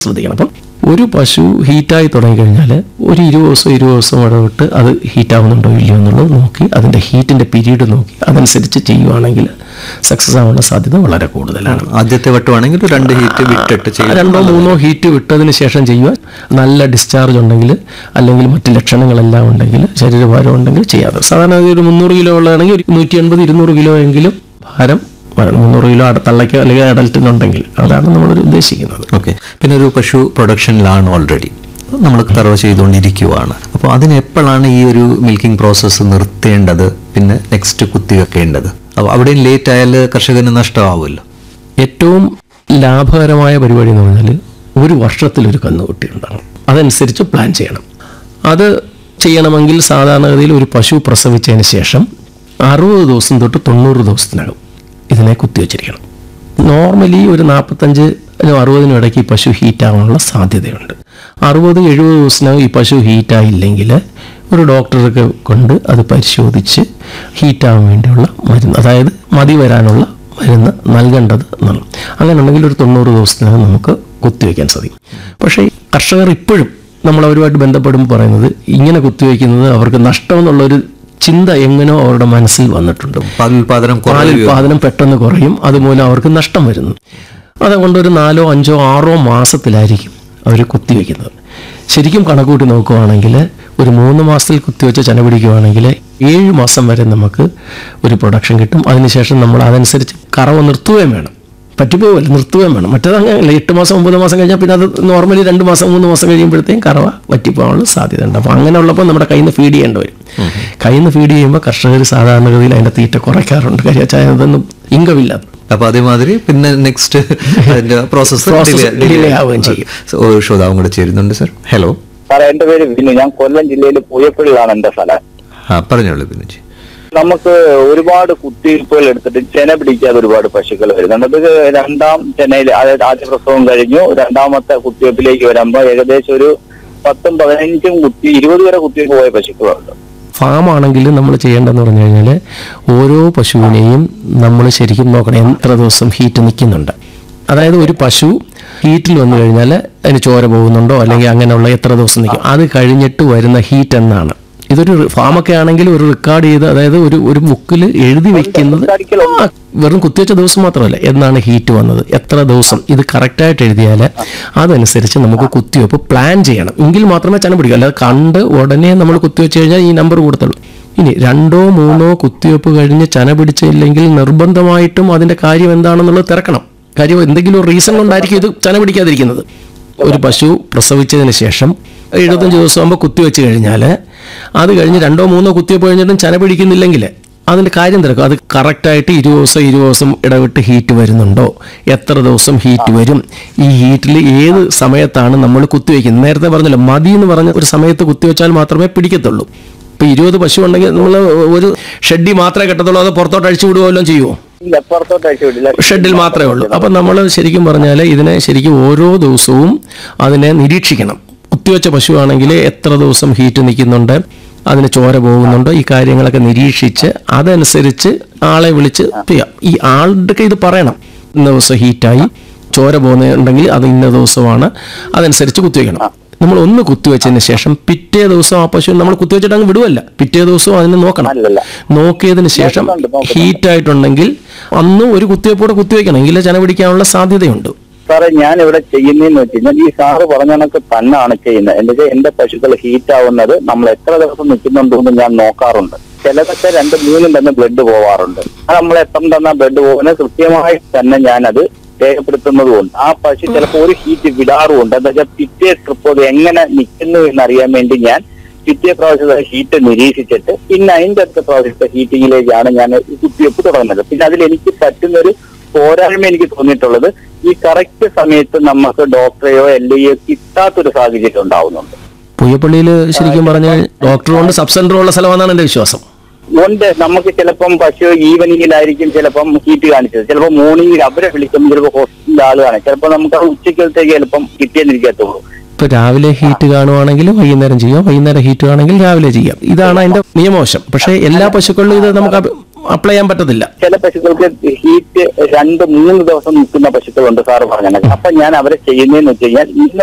ശ്രദ്ധിക്കണം അപ്പം ഒരു പശു ഹീറ്റായി തുടങ്ങിക്കഴിഞ്ഞാൽ ഒരു ഇരുപത് ദിവസം ഇരുപത് ദിവസം ഇടവിട്ട് അത് ഹീറ്റാവുന്നുണ്ടോ ഇല്ലയോ എന്നുള്ളത് നോക്കി അതിൻ്റെ ഹീറ്റിൻ്റെ പീരീഡ് നോക്കി അതനുസരിച്ച് ചെയ്യുവാണെങ്കിൽ സക്സസ് ആവാനുള്ള സാധ്യത വളരെ കൂടുതലാണ് ആദ്യത്തെ വട്ടമാണെങ്കിൽ ഒരു രണ്ട് ഹീറ്റ് വിട്ടിട്ട് ചെയ്യും രണ്ടോ മൂന്നോ ഹീറ്റ് വിട്ടതിന് ശേഷം ചെയ്യുക നല്ല ഡിസ്ചാർജ് ഉണ്ടെങ്കിൽ അല്ലെങ്കിൽ മറ്റ് ലക്ഷണങ്ങളെല്ലാം ഉണ്ടെങ്കിൽ ശരീരഭാരം ഉണ്ടെങ്കിൽ ചെയ്യാതെ സാധാരണ ഒരു മുന്നൂറ് കിലോ ഉള്ളതാണെങ്കിൽ ഒരു നൂറ്റി എൺപത് ഇരുന്നൂറ് കിലോ എങ്കിലും ഭാരം വരണം. മുന്നൂറ് കിലോ അട- തള്ളയ്ക്കോ അല്ലെങ്കിൽ അഡൽറ്റിനുണ്ടെങ്കിൽ അതാണ് നമ്മൾ ഉദ്ദേശിക്കുന്നത് ഓക്കെ പിന്നെ ഒരു പശു പ്രൊഡക്ഷനിലാണ് ഓൾറെഡി നമ്മൾ കറവ ചെയ്തുകൊണ്ടിരിക്കുവാണ് അപ്പോൾ അതിന് എപ്പോഴാണ് ഈ ഒരു മിൽക്കിംഗ് പ്രോസസ്സ് നിർത്തേണ്ടത് പിന്നെ നെക്സ്റ്റ് കുത്തിവെക്കേണ്ടത് അപ്പോൾ അവിടെയും ലേറ്റ് ആയാൽ കർഷകന് നഷ്ടമാവുമല്ലോ ഏറ്റവും ലാഭകരമായ പരിപാടി എന്ന് പറഞ്ഞാൽ ഒരു വർഷത്തിലൊരു കന്നുകുട്ടി ഉണ്ടാകും അതനുസരിച്ച് പ്ലാൻ ചെയ്യണം അത് ചെയ്യണമെങ്കിൽ സാധാരണഗതിയിൽ ഒരു പശു പ്രസവിച്ചതിന് ശേഷം അറുപത് ദിവസം തൊട്ട് തൊണ്ണൂറ് ദിവസത്തിനകം ഇതിനെ കുത്തിവെച്ചിരിക്കണം നോർമലി ഒരു നാൽപ്പത്തഞ്ച് അറുപതിനും ഇടയ്ക്ക് ഈ പശു ഹീറ്റ് ആവാനുള്ള സാധ്യതയുണ്ട് അറുപത് എഴുപത് ദിവസത്തിനകം ഈ പശു ഹീറ്റായില്ലെങ്കിൽ ഒരു ഡോക്ടർക്ക് കൊണ്ട് അത് പരിശോധിച്ച് ഹീറ്റാവാൻ വേണ്ടിയുള്ള മരുന്ന് അതായത് മതി വരാനുള്ള മരുന്ന് നൽകേണ്ടത് എന്നാണ് അങ്ങനെ ഉണ്ടെങ്കിൽ ഒരു തൊണ്ണൂറ് ദിവസത്തിനകം നമുക്ക് കുത്തിവെക്കാൻ സാധിക്കും പക്ഷേ കർഷകർ ഇപ്പോഴും നമ്മൾ അവരുമായിട്ട് ബന്ധപ്പെടുമ്പോൾ പറയുന്നത് ഇങ്ങനെ കുത്തിവെക്കുന്നത് അവർക്ക് നഷ്ടമെന്നുള്ളൊരു ചിന്ത എങ്ങനെയോ അവരുടെ മനസ്സിൽ വന്നിട്ടുണ്ട് പാലുൽപാദനം പാൽ കുറയുകയോ ഉൽപാദനം പെട്ടെന്ന് കുറയും അതുമൂലം അവർക്ക് നഷ്ടം വരുന്നു അതുകൊണ്ട് ഒരു നാലോ അഞ്ചോ ആറോ മാസത്തിലായിരിക്കും അവർ കുത്തിവെക്കുന്നത് ശരിക്കും കണക്കൂട്ടി നോക്കുവാണെങ്കിൽ ഒരു മൂന്ന് മാസത്തിൽ കുത്തിവെച്ച് ചന പിടിക്കുവാണെങ്കിൽ ഏഴ് മാസം വരെ നമുക്ക് ഒരു പ്രൊഡക്ഷൻ കിട്ടും അതിനുശേഷം നമ്മൾ അതനുസരിച്ച് കറവ നിർത്തുകയും വേണം പറ്റിപ്പോവില്ല നിർത്തുകയും വേണം മറ്റേത് അങ്ങനെയല്ല എട്ട് മാസം ഒമ്പത് മാസം കഴിഞ്ഞാൽ പിന്നെ അത് നോർമലി രണ്ട് മാസം മൂന്ന് മാസം കഴിയുമ്പോഴത്തേക്കും കറവ പറ്റിപ്പോകാനുള്ള സാധ്യത ഉണ്ട് അപ്പോൾ അങ്ങനെയുള്ളപ്പോൾ നമ്മുടെ കയ്യിൽ നിന്ന് ഫീഡ് ചെയ്യേണ്ടി വരും കയ്യിൽ നിന്ന് ഫീഡ് ചെയ്യുമ്പോൾ കർഷകർ സാധാരണഗതിയിൽ അതിൻ്റെ തീറ്റ കുറയ്ക്കാറുണ്ട് കാര്യം വെച്ചാൽ അതൊന്നും ഇൻകമില്ല അപ്പൊ അതേമാതിരി പിന്നെ നെക്സ്റ്റ് അതിന്റെ പ്രോസസ്സ് Process delay ആവുകയും ചെയ്യും. ഒരു ശ്രോതാവും കൂടെ ചേരുന്നുണ്ട് സർ ഹലോ സാറേ എന്റെ പേര് വിനു ഞാൻ കൊല്ലം ജില്ലയിൽ പൂയപ്പള്ളിയിലാണ് എന്റെ സ്ഥലം ആ പറഞ്ഞോളൂ ബിനുജി നമുക്ക് ഒരുപാട് കുത്തിവയ്പ്പുകൾ എടുത്തിട്ട് ചെന പിടിക്കാതെ ഒരുപാട് പശുക്കൾ വരുന്നുണ്ട് അത് രണ്ടാം ചെനയിൽ അതായത് ആദ്യ പ്രസവം കഴിഞ്ഞു രണ്ടാമത്തെ കുത്തിവയ്പ്പിലേക്ക് വരുമ്പോൾ ഏകദേശം ഒരു പത്തും പതിനഞ്ചും കുത്തി ഇരുപത് വരെ കുത്തിവയ്പ്പ് പോയ പശുക്കളുണ്ട് ഫാം ആണെങ്കിൽ നമ്മൾ ചെയ്യേണ്ടതെന്ന് പറഞ്ഞു കഴിഞ്ഞാൽ ഓരോ പശുവിനെയും നമ്മൾ ശരിക്കും നോക്കണം എത്ര ദിവസം ഹീറ്റ് നിൽക്കുന്നുണ്ട് അതായത് ഒരു പശു ഹീറ്റിൽ വന്നു കഴിഞ്ഞാൽ അതിന് ചോര പോകുന്നുണ്ടോ അല്ലെങ്കിൽ അങ്ങനെയുള്ള എത്ര ദിവസം നിൽക്കും അത് കഴിഞ്ഞിട്ട് വരുന്ന ഹീറ്റ് എന്നാണ് ഇതൊരു റി- ഫാമൊക്കെ ആണെങ്കിൽ ഒരു റെക്കോർഡ് ചെയ്ത് അതായത് ഒരു ഒരു ബുക്കിൽ എഴുതി വെക്കുന്നത് ആ, വെറും കുത്തിവെച്ച ദിവസം മാത്രമല്ല എന്നാണ് ഹീറ്റ് വന്നത് എത്ര ദിവസം ഇത് കറക്റ്റായിട്ട് എഴുതിയാൽ അതനുസരിച്ച് നമുക്ക് കുത്തിവെപ്പ് പ്ലാൻ ചെയ്യണം എങ്കിൽ മാത്രമേ ചന പിടിക്കൂ അല്ലാതെ കണ്ട് ഉടനെ നമ്മൾ കുത്തിവെച്ച് കഴിഞ്ഞാൽ ഈ നമ്പർ കൊടുത്തുള്ളൂ ഇനി രണ്ടോ മൂന്നോ കുത്തിവെപ്പ് കഴിഞ്ഞ് ചന പിടിച്ചില്ലെങ്കിൽ നിർബന്ധമായിട്ടും അതിന്റെ കാര്യം എന്താണെന്നുള്ളത് തിരക്കണം കാര്യം എന്തെങ്കിലും ഒരു റീസൺ കൊണ്ടായിരിക്കും ഇത് ചന പിടിക്കാതിരിക്കുന്നത് ഒരു പശു പ്രസവിച്ചതിന് ശേഷം എഴുപത്തഞ്ച് ദിവസം ആകുമ്പോൾ കുത്തിവെച്ച് കഴിഞ്ഞാൽ അത് കഴിഞ്ഞ് രണ്ടോ മൂന്നോ കുത്തിവെപ്പ് കഴിഞ്ഞിട്ടും ചന പിടിക്കുന്നില്ലെങ്കിൽ അതിൻ്റെ കാര്യം തിരക്കും അത് കറക്റ്റായിട്ട് ഇരുപത് ദിവസം ഇരുപത് ദിവസം ഇടവിട്ട് ഹീറ്റ് വരുന്നുണ്ടോ എത്ര ദിവസം ഹീറ്റ് വരും ഈ ഹീറ്റിൽ ഏത് സമയത്താണ് നമ്മൾ കുത്തിവെക്കുന്നത് നേരത്തെ പറഞ്ഞല്ലോ മതി എന്ന് പറഞ്ഞ ഒരു സമയത്ത് കുത്തിവെച്ചാൽ മാത്രമേ പിടിക്കത്തുള്ളൂ ഇപ്പൊ ഇരുപത് പശു ഉണ്ടെങ്കിൽ നമ്മൾ ഒരു ഷെഡി മാത്രമേ കെട്ടത്തുള്ളൂ അത് പുറത്തോട്ട് അഴിച്ചു വിടുകയോ ചെയ്യുമോ ഇല്ല പുറത്തോട്ട് അയച്ചു വിടില്ല ഷെഡിൽ മാത്രമേ ഉള്ളൂ അപ്പം നമ്മൾ ശരിക്കും പറഞ്ഞാൽ ഇതിനെ ശരിക്കും ഓരോ ദിവസവും അതിനെ നിരീക്ഷിക്കണം കുത്തിവെച്ച പശുവാണെങ്കിൽ എത്ര ദിവസം ഹീറ്റ് നിൽക്കുന്നുണ്ട് അതിന് ചോര പോകുന്നുണ്ടോ ഈ കാര്യങ്ങളൊക്കെ നിരീക്ഷിച്ച് അതനുസരിച്ച് ആളെ വിളിച്ച് ചെയ്യാം ഈ ആളുടെ ഇത് പറയണം ഇന്ന ദിവസം ഹീറ്റായി ചോര പോകുന്നുണ്ടെങ്കിൽ അത് ഇന്ന ദിവസമാണ് അതനുസരിച്ച് കുത്തിവെക്കണം നമ്മൾ ഒന്ന് കുത്തിവെച്ചതിന് ശേഷം പിറ്റേ ദിവസം ആ പശു നമ്മൾ കുത്തിവെച്ചിട്ട് അങ്ങ് വിടുവല്ല പിറ്റേ ദിവസവും അതിനെ നോക്കണം അല്ലല്ല. നോക്കിയതിന് ശേഷം നോക്കുന്നുണ്ട്, നോക്കുന്നുണ്ട്. ഹീറ്റ് ആയിട്ടുണ്ടെങ്കിൽ അന്ന് ഒരു കുത്തിവെപ്പോടെ കുത്തിവെക്കണം എങ്കിലേ ചന പിടിക്കാനുള്ള സാധ്യതയുണ്ട് സാറേ ഞാൻ ഇവിടെ ചെയ്യുന്നതെന്ന് വെച്ച് കഴിഞ്ഞാൽ ഈ സാറ് പറഞ്ഞ കണക്ക് തന്നെയാണ് ചെയ്യുന്നത് എന്റെ വെച്ചാൽ എന്റെ പശുക്കൾ ഹീറ്റ് ആവുന്നത് നമ്മൾ എത്ര ദിവസം നിൽക്കുന്നുണ്ടോ എന്ന് ഞാൻ നോക്കാറുണ്ട് ചിലതൊക്കെ രണ്ട് മൂന്നും തന്നെ ബ്ലഡ് പോവാറുണ്ട് അത് നമ്മൾ എത്ര തന്ന ബ്ലഡ് പോകുന്നത് കൃത്യമായി തന്നെ ഞാനത് രേഖപ്പെടുത്തുന്നതുകൊണ്ട് ആ പശു ചിലപ്പോൾ ഒരു ഹീറ്റ് വിടാറുമുണ്ട് എന്താ വെച്ചാൽ പിറ്റേ ട്രിപ്പ് അത് എങ്ങനെ നിൽക്കുന്നു എന്നറിയാൻ വേണ്ടി ഞാൻ പിറ്റേ പ്രാവശ്യത്തെ ഹീറ്റ് നിരീക്ഷിച്ചിട്ട് പിന്നെ അതിന്റെ അടുത്ത പ്രാവശ്യത്തെ ഹീറ്റിങ്ങിലേക്കാണ് ഞാൻ ഈ കുത്തിവെപ്പ് തുടങ്ങുന്നത് പിന്നെ അതിൽ എനിക്ക് പറ്റുന്നൊരു പോരായ്മ എനിക്ക് തോന്നിയിട്ടുള്ളത് ഈ കറക്റ്റ് സമയത്ത് നമുക്ക് ഡോക്ടറെയോ എല്ലയോ കിട്ടാത്തൊരു സാഹചര്യം ഉണ്ടാവുന്നുണ്ട് പുയ്യപ്പള്ളിയിൽ ശരിക്കും പറഞ്ഞാൽ ഡോക്ടർ കൊണ്ട് സബ് സെന്റർ ഉള്ള സ്ഥലമാണെന്നാണ് എൻ്റെ വിശ്വാസം ഉണ്ട് നമുക്ക് ചിലപ്പം പശു ഈവനിങ്ങിലായിരിക്കും ചിലപ്പം ഹീറ്റ് കാണിച്ചത് ചിലപ്പോൾ മോർണിംഗിൽ അവരെ വിളിക്കുമ്പോൾ ചിലപ്പോൾ ഹോസ്പിറ്റലിൽ ആൾ കാണും ചിലപ്പോൾ നമുക്ക് അത് ഉച്ചക്കലത്തേക്ക് ചിലപ്പം കിട്ടിയെന്നിരിക്കത്തുള്ളൂ ഇപ്പൊ രാവിലെ ഹീറ്റ് കാണുവാണെങ്കിൽ വൈകുന്നേരം ചെയ്യാം വൈകുന്നേരം ഹീറ്റ് ആണെങ്കിൽ രാവിലെ ചെയ്യാം ഇതാണ് അതിന്റെ നിയമവശം പക്ഷേ എല്ലാ പശുക്കളിലും ഇത് നമുക്ക് അഭി- അപ്ലൈ ചെയ്യാൻ പറ്റത്തില്ല ചില പശുക്കൾക്ക് ഹീറ്റ് രണ്ട് മൂന്ന് ദിവസം നിൽക്കുന്ന പശുക്കളുണ്ട് സാറ് പറഞ്ഞത് അപ്പൊ ഞാൻ അവരെ ചെയ്യുന്നതെന്ന് വെച്ച് കഴിഞ്ഞാൽ ഇന്ന